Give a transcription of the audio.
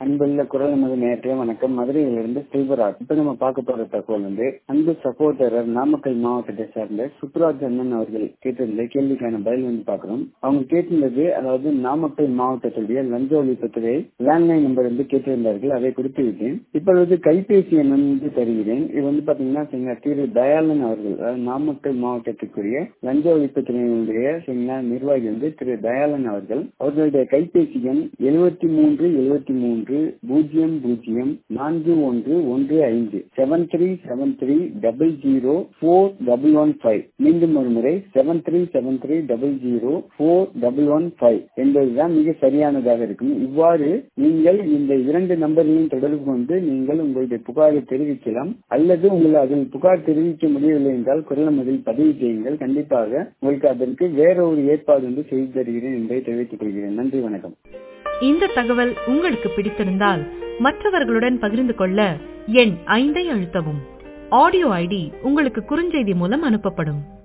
அன்புள்ள குரல் நமது நேற்றைய வணக்கம் மதுரையிலிருந்து செல்வராஜ் இப்ப நம்ம பார்க்க போற தகவல் வந்து அன்பு சகோதரர் நாமக்கல் மாவட்டத்தை சார்ந்த சுப்ராஜ் அண்ணன் அவர்கள் கேட்டிருந்த கேள்விக்கான பதில் வந்து பாக்குறோம் அவங்க கேட்டிருந்தது அதாவது நாமக்கல் மாவட்டத்துடைய லஞ்ச ஒழிப்புத்துறை லேண்ட்லைன் நம்பர் வந்து கேட்டிருந்தார்கள் அதை கொடுத்து விட்டேன் இப்பொழுது கைபேசி எண் வந்து தருகிறேன் இது வந்து பாத்தீங்கன்னா சரிங்களா, திரு தயாளன் அவர்கள் அதாவது நாமக்கல் மாவட்டத்துக்குரிய லஞ்ச ஒழிப்புத்துறையினுடைய சரிங்களா, நிர்வாகி வந்து திரு தயாளன் அவர்கள் அவர்களுடைய கைபேசி எண் எழுபத்தி மூன்று எழுபத்தி மூன்று பூஜ்ஜியம் பூஜ்ஜியம் நான்கு ஒன்று ஒன்று ஐந்து seven three seven three double zero four double one five மீண்டும் ஒரு முறை seven three seven three double zero four double one five என்பதுதான் மிக சரியானதாக இருக்கும் இவ்வாறு நீங்கள் இந்த இரண்டு நம்பர்களையும் தொடர்பு கொண்டு நீங்கள் உங்களுடைய புகாரை தெரிவிக்கலாம் அல்லது உங்கள் அதில் புகார் தெரிவிக்க முடியவில்லை என்றால் குரல் மதில் பதிவு செய்யுங்கள் கண்டிப்பாக உங்களுக்கு அதற்கு வேற ஒரு ஏற்பாடு வந்து செய்து தருகிறேன் என்பதை தெரிவித்துக் கொள்கிறேன் நன்றி வணக்கம் இந்த தகவல் உங்களுக்கு பிடித்திருந்தால் மற்றவர்களுடன் பகிர்ந்து கொள்ள எண் ஐந்தை அழுத்தவும் ஆடியோ ஐடி உங்களுக்கு குறுஞ்செய்தி மூலம் அனுப்பப்படும்